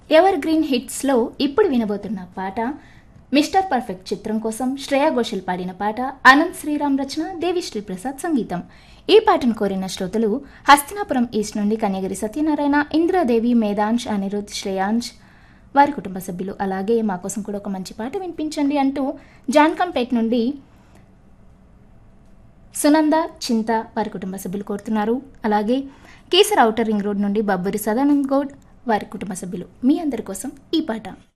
ever green హిట్స్లో ఇప్పుడు వినబోతున్న పాట మిస్టర్ పర్ఫెక్ట్ చిత్రం కోసం శ్రేయా ఘోషల్ పాడిన పాట అనంత్ శ్రీరామ్ రచన దేవిశ్రీ ప్రసాద్ సంగీతం ఈ పాటను కోరిన శ్రోతలు హస్తినాపురం ఈస్ట్ నుండి కన్యగిరి సత్యనారాయణ ఇంద్రాదేవి మేధాంశ్ అనిరుద్ శ్రేయాంశ్ వారి కుటుంబ సభ్యులు అలాగే మా కోసం కూడా ఒక మంచి పాట వినిపించండి అంటూ జాన్కంపేట్ నుండి సునంద చింత వారి కుటుంబ సభ్యులు కోరుతున్నారు అలాగే కేసర్ ఔటర్ రింగ్ రోడ్ నుండి బబ్బురి సదానంద్ గౌడ్ వారి కుటుంబ సభ్యులు మీ అందరి కోసం ఈ పాట